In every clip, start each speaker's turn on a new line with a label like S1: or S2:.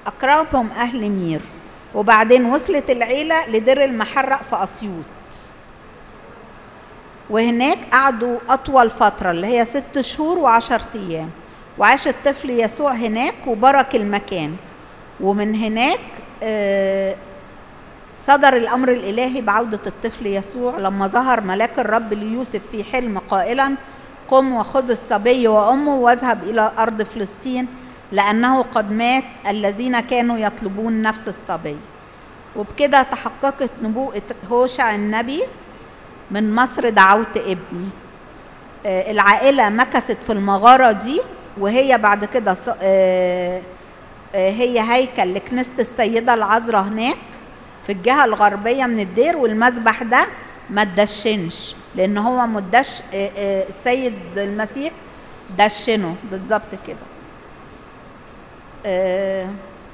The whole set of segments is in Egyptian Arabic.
S1: أقربهم أهل مير وبعدين وصلت العيلة لدير المحرق في أسيوط وهناك قعدوا أطول فترة اللي هي ست شهور وعشر أيام وعاش الطفل يسوع هناك وبرك المكان ومن هناك آه، صدر الأمر الإلهي بعودة الطفل يسوع لما ظهر ملاك الرب ليوسف في حلم قائلا قم وخذ الصبي وأمه واذهب إلى أرض فلسطين لأنه قد مات الذين كانوا يطلبون نفس الصبي وبكده تحققت نبوءة هوشع النبي من مصر دعوت ابني آه، العائلة مكثت في المغارة دي وهي بعد كده ص- آه، آه، هي هيكل لكنيسة السيدة العذراء هناك في الجهة الغربية من الدير والمسبح ده ما تدشنش لأن هو مدش آه، آه، السيد المسيح دشنه بالظبط كده آه،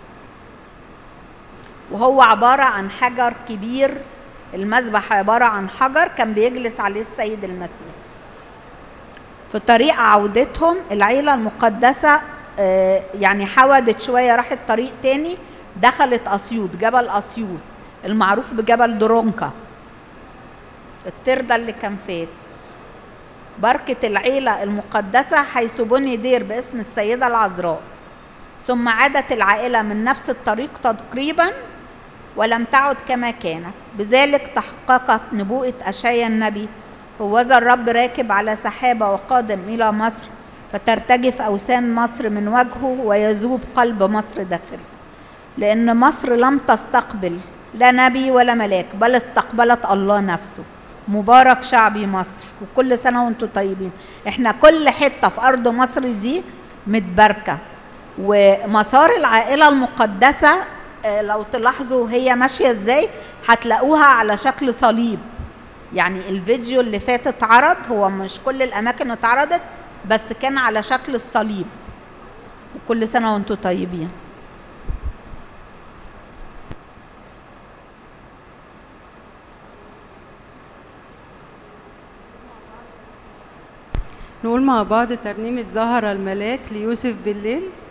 S1: وهو عبارة عن حجر كبير المذبح عبارة عن حجر كان بيجلس عليه السيد المسيح في طريق عودتهم العيلة المقدسة آه، يعني حودت شوية راحت طريق تاني دخلت أسيوط جبل أسيوط المعروف بجبل درونكا التر ده اللي كان فات بركة العيلة المقدسة حيث بني دير باسم السيدة العذراء ثم عادت العائلة من نفس الطريق تقريبا ولم تعد كما كانت بذلك تحققت نبوءة أشعيا النبي هوذا الرب راكب على سحابة وقادم إلى مصر فترتجف أوثان مصر من وجهه ويذوب قلب مصر داخله لأن مصر لم تستقبل لا نبي ولا ملاك بل استقبلت الله نفسه مبارك شعبي مصر وكل سنة وانتم طيبين احنا كل حتة في أرض مصر دي متباركة ومسار العائلة المقدسة آه، لو تلاحظوا هي ماشية ازاي هتلاقوها على شكل صليب يعني الفيديو اللي فات اتعرض هو مش كل الأماكن اتعرضت بس كان على شكل الصليب وكل سنة وانتم طيبين
S2: نقول مع بعض ترنيمة ظهر الملاك ليوسف بالليل